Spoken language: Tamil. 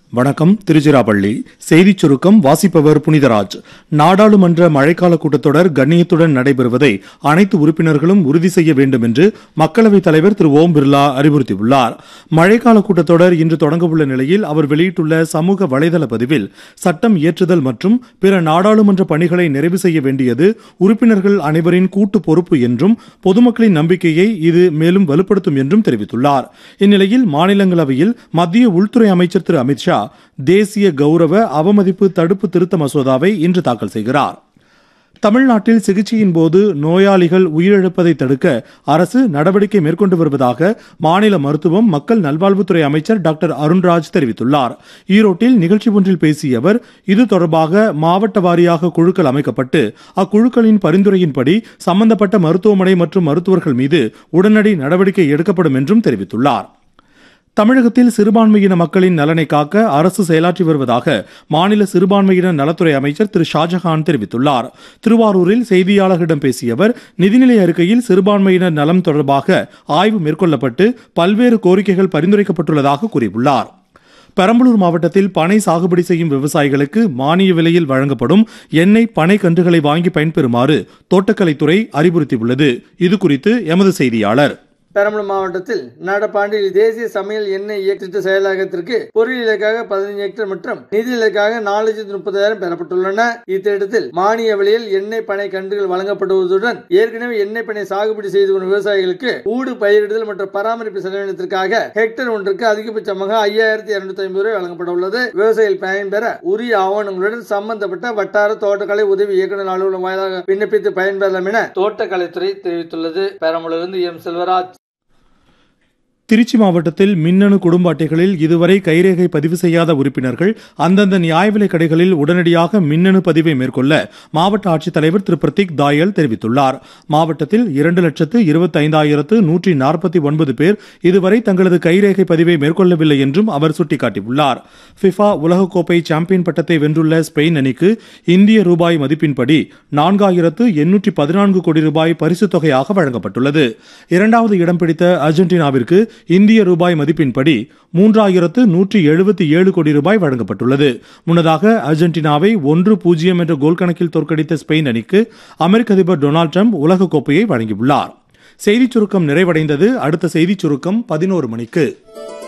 வணக்கம் திருச்சிராப்பள்ளி செய்திச் சுருக்கம் வாசிப்பவர் புனிதராஜ் நாடாளுமன்ற மழைக்கால கூட்டத்தொடர் கண்ணியத்துடன் நடைபெறுவதை அனைத்து உறுப்பினர்களும் உறுதி செய்ய வேண்டும் என்று மக்களவைத் தலைவர் திரு ஓம் பிர்லா அறிவுறுத்தியுள்ளார் மழைக்கால கூட்டத்தொடர் இன்று தொடங்கவுள்ள நிலையில் அவர் வெளியிட்டுள்ள சமூக வலைதள பதிவில் சட்டம் இயற்றுதல் மற்றும் பிற நாடாளுமன்ற பணிகளை நிறைவு செய்ய வேண்டியது உறுப்பினர்கள் அனைவரின் கூட்டு பொறுப்பு என்றும் பொதுமக்களின் நம்பிக்கையை இது மேலும் வலுப்படுத்தும் என்றும் தெரிவித்துள்ளார் இந்நிலையில் மாநிலங்களவையில் மத்திய உள்துறை அமைச்சர் திரு அமித்ஷா தேசிய கௌரவ அவமதிப்பு தடுப்பு திருத்த மசோதாவை இன்று தாக்கல் செய்கிறார் தமிழ்நாட்டில் சிகிச்சையின் போது நோயாளிகள் உயிரிழப்பதை தடுக்க அரசு நடவடிக்கை மேற்கொண்டு வருவதாக மாநில மருத்துவம் மக்கள் நல்வாழ்வுத்துறை அமைச்சர் டாக்டர் அருண்ராஜ் தெரிவித்துள்ளார் ஈரோட்டில் நிகழ்ச்சி ஒன்றில் பேசிய அவர் இது தொடர்பாக மாவட்ட வாரியாக குழுக்கள் அமைக்கப்பட்டு அக்குழுக்களின் பரிந்துரையின்படி சம்பந்தப்பட்ட மருத்துவமனை மற்றும் மருத்துவர்கள் மீது உடனடி நடவடிக்கை எடுக்கப்படும் என்றும் தெரிவித்துள்ளார் தமிழகத்தில் சிறுபான்மையின மக்களின் நலனை காக்க அரசு செயலாற்றி வருவதாக மாநில சிறுபான்மையினர் நலத்துறை அமைச்சர் திரு ஷாஜஹான் தெரிவித்துள்ளார் திருவாரூரில் செய்தியாளர்களிடம் பேசிய அவர் நிதிநிலை அறிக்கையில் சிறுபான்மையினர் நலம் தொடர்பாக ஆய்வு மேற்கொள்ளப்பட்டு பல்வேறு கோரிக்கைகள் பரிந்துரைக்கப்பட்டுள்ளதாக கூறியுள்ளார் பெரம்பலூர் மாவட்டத்தில் பனை சாகுபடி செய்யும் விவசாயிகளுக்கு மானிய விலையில் வழங்கப்படும் எண்ணெய் பனை கன்றுகளை வாங்கி பயன்பெறுமாறு தோட்டக்கலைத்துறை அறிவுறுத்தியுள்ளது இது குறித்து எமது செய்தியாளர் பெரம்பலூர் மாவட்டத்தில் நடப்பாண்டில் தேசிய சமையல் எண்ணெய் இயக்கத்திட்ட செயலாக்கத்திற்கு பொருள் இலக்காக பதினைஞ்சு ஹெக்டேர் மற்றும் நிதி இலக்காக நாலு லட்சத்தி முப்பதாயிரம் பெறப்பட்டுள்ளன இத்திட்டத்தில் மானிய விலையில் எண்ணெய் பனை கன்றுகள் வழங்கப்படுவதுடன் ஏற்கனவே எண்ணெய் பனை சாகுபடி செய்து வரும் விவசாயிகளுக்கு ஊடு பயிரிடுதல் மற்றும் பராமரிப்பு செலவினத்திற்காக ஹெக்டேர் ஒன்றுக்கு அதிகபட்சமாக ஐயாயிரத்தி இருநூத்தி ஐம்பது ரூபாய் வழங்கப்பட உள்ளது விவசாயிகள் பயன்பெற உரிய ஆவணங்களுடன் சம்பந்தப்பட்ட வட்டார தோட்டக்கலை உதவி இயக்குநர் அலுவலகம் வாயிலாக விண்ணப்பித்து பயன்பெறலாம் என தோட்டக்கலைத்துறை தெரிவித்துள்ளது பெரம்பலூரிலிருந்து எம் செல்வராஜ் திருச்சி மாவட்டத்தில் மின்னணு குடும்ப அட்டைகளில் இதுவரை கைரேகை பதிவு செய்யாத உறுப்பினர்கள் அந்தந்த நியாய விலைக் கடைகளில் உடனடியாக மின்னணு பதிவை மேற்கொள்ள மாவட்ட ஆட்சித்தலைவர் திரு பிரதீக் தாயல் தெரிவித்துள்ளார் மாவட்டத்தில் இரண்டு லட்சத்து இருபத்தி ஐந்தாயிரத்து நூற்றி நாற்பத்தி ஒன்பது பேர் இதுவரை தங்களது கைரேகை பதிவை மேற்கொள்ளவில்லை என்றும் அவர் சுட்டிக்காட்டியுள்ளார் ஃபிஃபா உலகக்கோப்பை சாம்பியன் பட்டத்தை வென்றுள்ள ஸ்பெயின் அணிக்கு இந்திய ரூபாய் மதிப்பின்படி நான்காயிரத்து எண்ணூற்றி பதினான்கு கோடி ரூபாய் பரிசுத் தொகையாக வழங்கப்பட்டுள்ளது இரண்டாவது இடம் பிடித்த அர்ஜென்டினாவிற்கு இந்திய ரூபாய் மதிப்பின்படி மூன்றாயிரத்து நூற்றி எழுபத்தி ஏழு கோடி ரூபாய் வழங்கப்பட்டுள்ளது முன்னதாக அர்ஜென்டினாவை ஒன்று பூஜ்ஜியம் என்ற கோல் கணக்கில் தோற்கடித்த ஸ்பெயின் அணிக்கு அமெரிக்க அதிபர் டொனால்டு ட்ரம்ப் உலகக்கோப்பையை வழங்கியுள்ளார் செய்திச் சுருக்கம் நிறைவடைந்தது அடுத்த செய்திச் சுருக்கம் பதினோரு மணிக்கு